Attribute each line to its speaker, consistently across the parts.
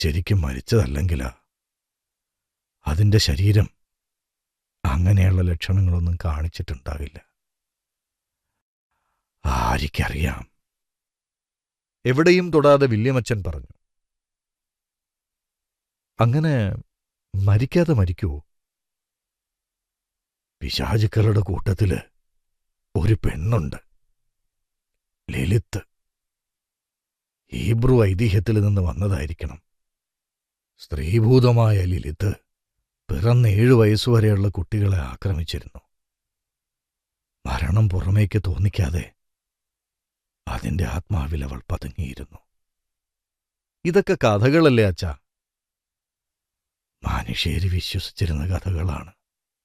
Speaker 1: ശരിക്കും മരിച്ചതല്ലെങ്കിലാ അതിന്റെ ശരീരം അങ്ങനെയുള്ള ലക്ഷണങ്ങളൊന്നും കാണിച്ചിട്ടുണ്ടാവില്ല ആരിക്കറിയാം എവിടെയും തൊടാതെ വില്യമച്ചൻ പറഞ്ഞു അങ്ങനെ മരിക്കാതെ മരിക്കുവോ പിശാചുക്കളുടെ കൂട്ടത്തില് ഒരു പെണ്ണുണ്ട് ലളിത്ത് ഹീബ്രു ഐതിഹ്യത്തിൽ നിന്ന് വന്നതായിരിക്കണം സ്ത്രീഭൂതമായ ലിലിത്ത് പിറന്ന ഏഴു വയസ്സുവരെയുള്ള കുട്ടികളെ ആക്രമിച്ചിരുന്നു മരണം പുറമേക്ക് തോന്നിക്കാതെ അതിന്റെ ആത്മാവിൽ അവൾ പതുങ്ങിയിരുന്നു ഇതൊക്കെ കഥകളല്ലേ അച്ഛാ മനുഷ്യര് വിശ്വസിച്ചിരുന്ന കഥകളാണ്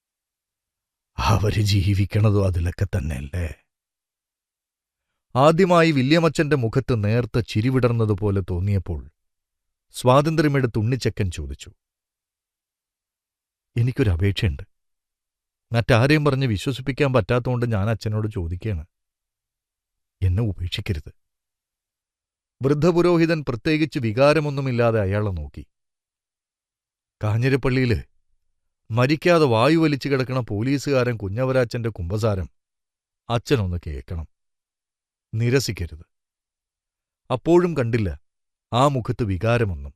Speaker 1: അവര് ജീവിക്കണതും അതിലൊക്കെ തന്നെയല്ലേ ആദ്യമായി വില്യമച്ചന്റെ മുഖത്ത് നേർത്ത ചിരിവിടർന്നതുപോലെ തോന്നിയപ്പോൾ സ്വാതന്ത്ര്യമെടുത്ത് ഉണ്ണിച്ചക്കൻ ചോദിച്ചു എനിക്കൊരു അപേക്ഷയുണ്ട് മറ്റാരെയും പറഞ്ഞ് വിശ്വസിപ്പിക്കാൻ പറ്റാത്തതുകൊണ്ട് ഞാൻ അച്ഛനോട് ചോദിക്കുകയാണ് എന്നെ ഉപേക്ഷിക്കരുത് വൃദ്ധപുരോഹിതൻ പ്രത്യേകിച്ച് വികാരമൊന്നുമില്ലാതെ അയാളെ നോക്കി കാഞ്ഞിരപ്പള്ളിയില് മരിക്കാതെ വായു വലിച്ചു കിടക്കണ പോലീസുകാരൻ കുഞ്ഞവരാച്ചന്റെ കുമ്പസാരം അച്ഛനൊന്ന് കേൾക്കണം നിരസിക്കരുത് അപ്പോഴും കണ്ടില്ല ആ മുഖത്ത് വികാരമൊന്നും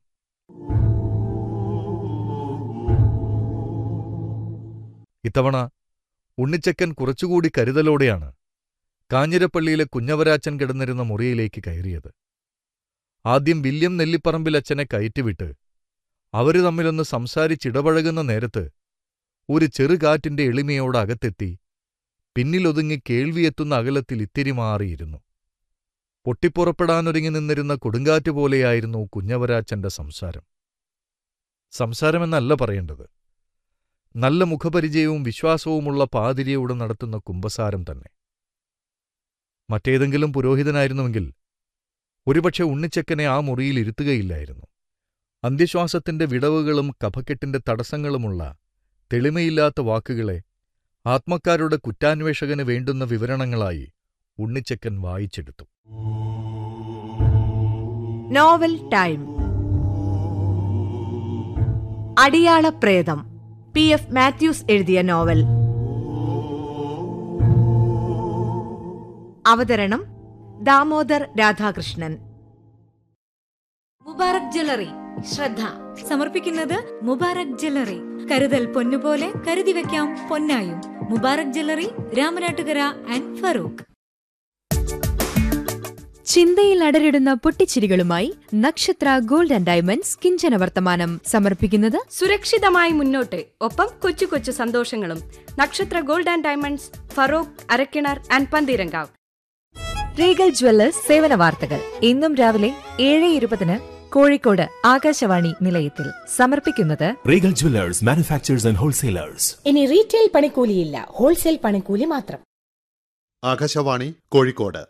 Speaker 1: ഇത്തവണ ഉണ്ണിച്ചക്കൻ കുറച്ചുകൂടി കരുതലോടെയാണ് കാഞ്ഞിരപ്പള്ളിയിലെ കുഞ്ഞവരാച്ചൻ കിടന്നിരുന്ന മുറിയിലേക്ക് കയറിയത് ആദ്യം വില്യം നെല്ലിപ്പറമ്പിൽ അച്ഛനെ കയറ്റിവിട്ട് അവര് തമ്മിലൊന്ന് സംസാരിച്ചിടപഴകുന്ന നേരത്ത് ഒരു ചെറുകാറ്റിന്റെ എളിമയോട് അകത്തെത്തി പിന്നിലൊതുങ്ങി കേൾവിയെത്തുന്ന അകലത്തിൽ ഇത്തിരി മാറിയിരുന്നു പൊട്ടിപ്പുറപ്പെടാനൊരുങ്ങി നിന്നിരുന്ന കൊടുങ്കാറ്റ് പോലെയായിരുന്നു കുഞ്ഞവരാച്ചന്റെ സംസാരം സംസാരമെന്നല്ല പറയേണ്ടത് നല്ല മുഖപരിചയവും വിശ്വാസവുമുള്ള പാതിരിയോട് നടത്തുന്ന കുമ്പസാരം തന്നെ മറ്റേതെങ്കിലും പുരോഹിതനായിരുന്നുവെങ്കിൽ ഒരുപക്ഷെ ഉണ്ണിച്ചക്കനെ ആ മുറിയിൽ ഇരുത്തുകയില്ലായിരുന്നു അന്ത്യശ്വാസത്തിന്റെ വിടവുകളും കഫക്കെട്ടിന്റെ തടസ്സങ്ങളുമുള്ള തെളിമയില്ലാത്ത വാക്കുകളെ ആത്മക്കാരുടെ കുറ്റാന്വേഷകന് വേണ്ടുന്ന വിവരണങ്ങളായി ഉണ്ണിച്ചക്കൻ വായിച്ചെടുത്തു
Speaker 2: നോവൽ ടൈം അടിയാള പ്രേതം പി എഫ് മാത്യൂസ് എഴുതിയ നോവൽ അവതരണം ദാമോദർ രാധാകൃഷ്ണൻ
Speaker 3: മുബാറക് ജ്വല്ലറി ശ്രദ്ധ സമർപ്പിക്കുന്നത് മുബാറക് ജ്വല്ലറി കരുതൽ പൊന്നുപോലെ കരുതി വെക്കാം പൊന്നായും മുബാറക് ജ്വല്ലറി രാമനാട്ടുകര ആൻഡ് ഫറൂഖ്
Speaker 4: ചിന്തയിൽ അടരിടുന്ന പൊട്ടിച്ചിരികളുമായി നക്ഷത്ര ഗോൾഡ് ആൻഡ് ഡയമണ്ട്സ് കിഞ്ചന വർത്തമാനം സമർപ്പിക്കുന്നത്
Speaker 5: സുരക്ഷിതമായി മുന്നോട്ട് ഒപ്പം കൊച്ചു കൊച്ചു സന്തോഷങ്ങളും Nakshatra gold and diamonds Feroke Arakkinar and Pantheerankavu
Speaker 6: regal jewellers സേവന വാർത്തകൾ ഇന്നും രാവിലെ ഏഴ് ഇരുപതിന് കോഴിക്കോട് ആകാശവാണി നിലയത്തിൽ സമർപ്പിക്കുന്നത്
Speaker 7: Regal Jewelers, manufacturers and wholesalers.
Speaker 8: ഇനി റീറ്റെയിൽ പണിക്കൂലിയില്ല ഹോൾസെയിൽ പണിക്കൂലി മാത്രം
Speaker 9: ആകാശവാണി കോഴിക്കോട്